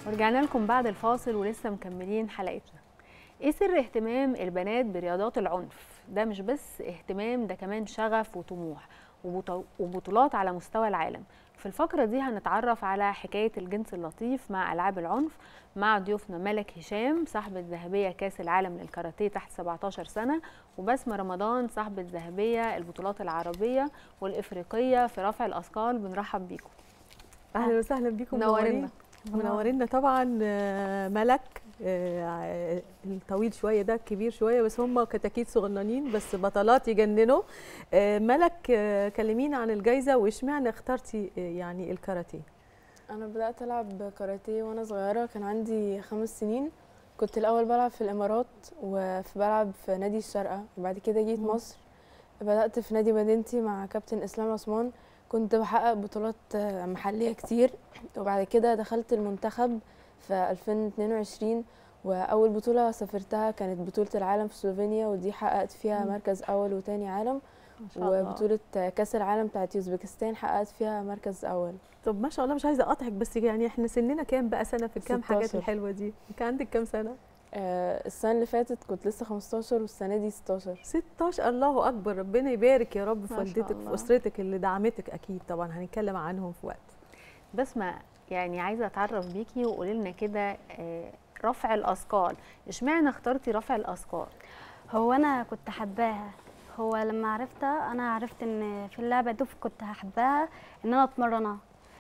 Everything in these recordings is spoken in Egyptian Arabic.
ورجعنا لكم بعد الفاصل ولسه مكملين حلقتنا ايه سر اهتمام البنات برياضات العنف ده مش بس اهتمام ده كمان شغف وطموح وبطو- وبطولات على مستوى العالم في الفقرة دي هنتعرف على حكاية الجنس اللطيف مع ألعاب العنف مع ضيوفنا ملك هشام صاحبة ذهبية كأس العالم للكاراتيه تحت 17 سنة وبسمة رمضان صاحبة ذهبية البطولات العربية والإفريقية في رفع الأثقال بنرحب بيكم اهلا وسهلا بيكم منورينا. منورينا طبعا آه، ملك آه، الطويل شويه ده كبير شويه بس هم كتاكيت صغننين بس بطلات يجننوا آه، ملك آه، كلمينا عن الجايزه واشمعنى اخترتي آه، يعني الكاراتيه انا بدات العب كاراتيه وانا صغيره كان عندي خمس سنين كنت الاول بلعب في الامارات وبلعب في نادي الشارقه وبعد كده جيت مم. مصر بدات في نادي مدينتي مع كابتن اسلام عثمان كنت بحقق بطولات آه، محليه كتير وبعد كده دخلت المنتخب في 2022 واول بطوله سافرتها كانت بطوله العالم في سلوفينيا ودي حققت فيها مم. مركز اول وتاني عالم ما شاء الله. وبطوله كاس العالم بتاعت اوزبكستان حققت فيها مركز اول طب ما شاء الله مش عايزه اقاطعك بس يعني احنا سننا كام بقى سنه في الكام حاجات 16. الحلوه دي كان عندك كام سنه آه، السنة اللي فاتت كنت لسه 15 والسنة دي 16 16 الله اكبر ربنا يبارك يا رب في ما شاء والدتك الله. في اسرتك اللي دعمتك اكيد طبعا هنتكلم عنهم في وقت بسمة يعني عايزة أتعرف بيكي وقولي لنا كده آه، رفع الأثقال اشمعنى اخترتي رفع الأثقال؟ هو انا كنت حباها هو لما عرفتها انا عرفت ان في اللعبه دي كنت هحبها ان انا اتمرنها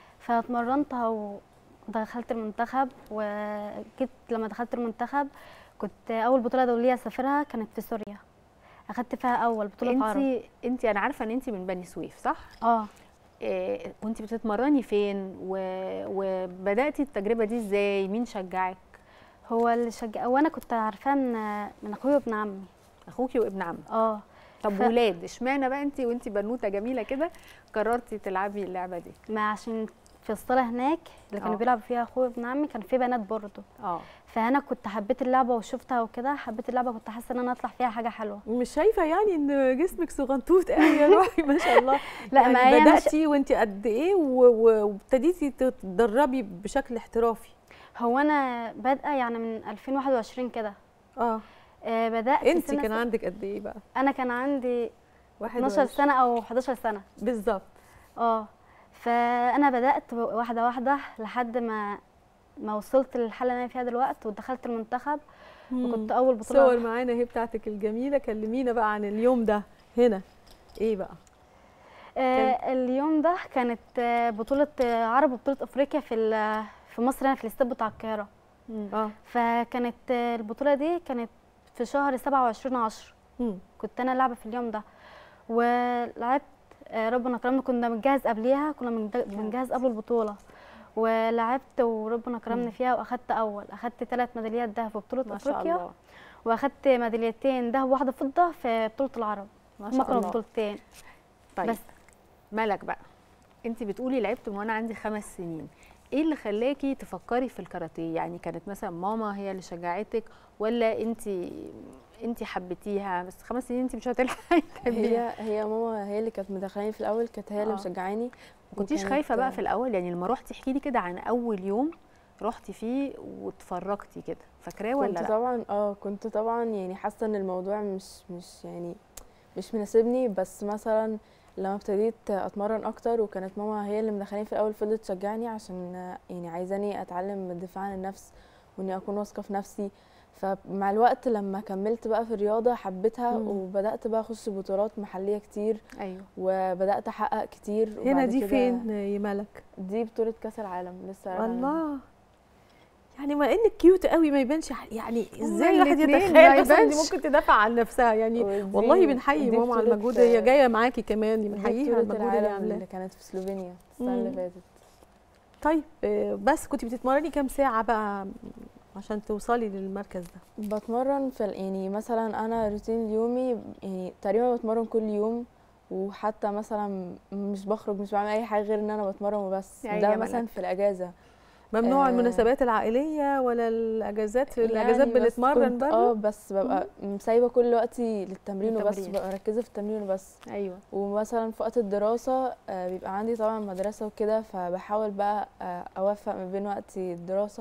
فاتمرنتها ودخلت المنتخب وجيت لما دخلت المنتخب كنت اول بطوله دوليه اسافرها كانت في سوريا اخدت فيها اول بطوله عرب انت انت انا عارفة ان انت من بني سويف صح؟ اه آه، كنت بتتمرني فين و... وبدأتي التجربة دي ازاي؟ مين شجعك؟ هو اللي شجع وانا كنت عارفاه من من اخويا وابن عمي أخوكي وابن عمك اه طب ف- ولاد اشمعنى بقى انت وانت بنوتة جميلة كده قررتي تلعبي اللعبة دي؟ ما عشان في الصاله هناك اللي كانوا آه. بيلعبوا فيها اخويا وابن عمي كان في بنات برضه اه فانا كنت حبيت اللعبه وشفتها وكده حبيت اللعبه كنت حاسه ان انا اطلع فيها حاجه حلوه مش شايفه يعني ان جسمك صغنطوط قوي يا روحي ما شاء الله لا، يعني ما هي مش- بداتي وانت قد ايه و- و- وابتديتي تتدربي بشكل احترافي هو انا بادئه يعني من 2021 كده اه آه بدات انت سنة كان س- عندك قد ايه بقى انا كان عندي 12 21. سنه او 11 سنه بالظبط اه فانا بدات واحده واحده لحد ما ما وصلت للحاله اللي انا فيها دلوقتي ودخلت المنتخب وكنت اول بطوله صور معانا اهي بتاعتك الجميله كلمينا بقى عن اليوم ده هنا ايه بقى آه اليوم ده كانت آه، بطوله آه، عرب وبطوله افريقيا في ال- في مصر هنا في الاستاد بتاع القاهره اه فكانت آه، البطوله دي كانت في شهر 27 10 مم. كنت انا لعبه في اليوم ده ولعبت آه، ربنا كرمنا كنا بنجهز قبليها كنا بنج- بنجهز قبل البطوله ولعبت وربنا كرمني فيها واخدت اول اخدت ثلاث ميداليات ذهب في بطوله ما شاء افريقيا الله واخدت ميداليتين ذهب وواحده فضه في بطوله العرب ما هما شاء كانوا الله بطولتين طيب بس ملك بقى انت بتقولي لعبت من وانا عندي خمس سنين ايه اللي خلاكي تفكري في الكاراتيه يعني كانت مثلا ماما هي اللي شجعتك ولا انت انت حبيتيها بس خمس سنين انت مش هتلحقي هي تحبيها هي ماما هي اللي كانت مدخلاني في الاول كانت هي اللي آه. مشجعاني ما كنتيش وكانت- خايفه بقى في الاول يعني لما رحتي احكي لي كده عن اول يوم رحتي فيه واتفرجتي كده فاكراه ولا كنت لا طبعا اه كنت طبعا يعني حاسه ان الموضوع مش مش يعني مش مناسبني بس مثلا لما ابتديت اتمرن اكتر وكانت ماما هي اللي مدخلاني في الاول فضلت تشجعني عشان يعني عايزاني اتعلم الدفاع عن النفس واني اكون واثقه في نفسي فمع الوقت لما كملت بقى في الرياضه حبيتها مم. وبدات بقى اخش بطولات محليه كتير ايوه وبدات احقق كتير هنا وبعد دي كده فين يا ملك دي بطوله كاس العالم لسه راجعة منها. الله يعني ما انك كيوت قوي ما يبانش ح- يعني ازاي الواحد الاتنين ما يتخيل اصلا دي يبانش. ممكن تدافع عن نفسها يعني ودي- والله بنحيي دي ماما على بطولة- المجهود هي جايه معاكي كمان دي بنحييها على بطولة المجهود اللي العالم عاملاه اللي كانت في سلوفينيا السنه اللي مم. فاتت طيب آه، بس كنت بتتمرني كام ساعه بقى عشان توصلي للمركز ده بتمرن في ال- يعني مثلا انا روتين اليومي يعني تقريبا بتمرن كل يوم وحتى مثلا مش بخرج مش بعمل اي حاجه غير ان انا بتمرن وبس يا عيني ده يا مثلا ملك. في الاجازه ممنوع آه. المناسبات العائليه ولا الاجازات في الاجازات يعني بس بنتمرن كنت- اه برضه بس ببقى سايبه كل وقتي للتمرين وبس للتمرين. ببقى مركزه في التمرين وبس ايوه ومثلا في وقت الدراسه آه، بيبقى عندي طبعا مدرسه وكده فبحاول بقى آه، اوفق ما بين وقت الدراسه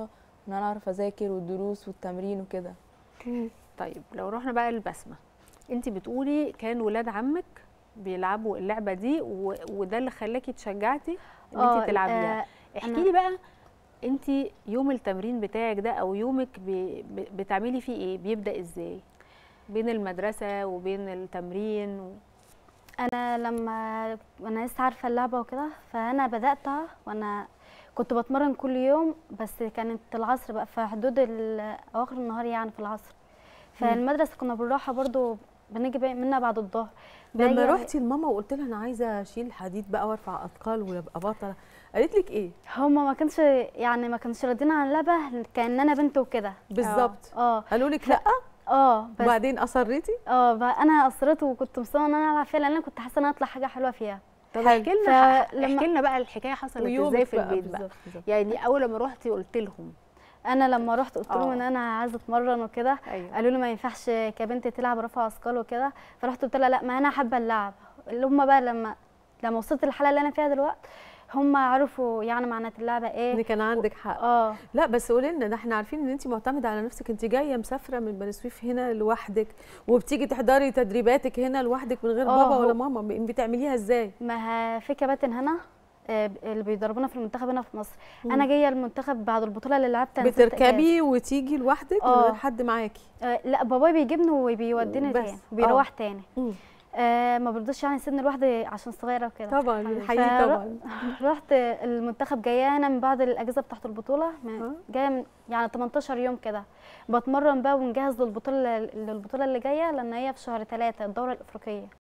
ان انا اعرف اذاكر والدروس والتمرين وكده طيب لو رحنا بقى للبسمه انت بتقولي كان ولاد عمك بيلعبوا اللعبه دي و... وده اللي خلاكي اتشجعتي ان آه، انت تلعبيها آه، احكي أنا- لي بقى انت يوم التمرين بتاعك ده او يومك بي... ب- بتعملي فيه ايه بيبدا ازاي بين المدرسه وبين التمرين و... انا لما وانا لسه عارفه اللعبه وكده فانا بداتها وانا كنت بتمرن كل يوم بس كانت العصر بقى في حدود ال- اواخر النهار يعني في العصر فالمدرسه كنا بنروحها برضو بنيجي بقى منها بعد الظهر لما باجي- رحتي لماما وقلت لها انا عايزه اشيل حديد بقى وارفع اثقال وابقى بطله قالت لك ايه هما ما كانش يعني ما كانش راضيين عن اللعبه كان انا بنت وكده بالظبط اه قالوا لك لا اه بس وبعدين اصريتي اه بقى انا اصرت وكنت مصممه ان انا العب فيها لان انا كنت حاسه ان انا اطلع حاجه حلوه فيها طب حلو. احكي لنا فلما- احكي لنا بقى الحكايه حصلت ازاي في البيت بقى بالظبط بالظبط. يعني اول لما رحتي قلت لهم انا لما رحت قلت لهم آه. ان انا عايزه اتمرن وكده ايوه قالوا لي ما ينفعش كبنت تلعب رفع اثقال وكده فرحت قلت لها لا ما انا حابه اللعب اللي هم بقى لما لما وصلت للحاله اللي انا فيها دلوقتي هم عرفوا يعني معنى اللعبه ان ايه كان عندك حق اه لا بس قولي لنا ده احنا عارفين ان انت معتمده على نفسك انت جايه مسافره من بني سويف هنا لوحدك وبتيجي تحضري تدريباتك هنا لوحدك من غير آه، بابا ولا هو- ماما ب- بتعمليها ازاي ما ه- في كباتن هنا آه، اللي بيدربونا في المنتخب هنا في مصر مم. انا جايه المنتخب بعد البطوله اللي لعبتها نزلت إجازة. بتركبي وتيجي لوحدك من آه. غير حد معاكي آه، لا بابايا بيجيبني وبيوديني بس. تاني وبيروح تاني مم. آه ما برضوش يعني سيبني لوحدي عشان صغيره وكده طبعا أيوة. الحقيقي فر- طبعا رحت المنتخب جايه انا من بعد الاجازه بتاعه البطوله من- آه. جايه من يعني 18 يوم كده بتمرن بقى ونجهز للبطوله للبطوله اللي جايه لان هي في شهر ثلاثة الدوره الافريقيه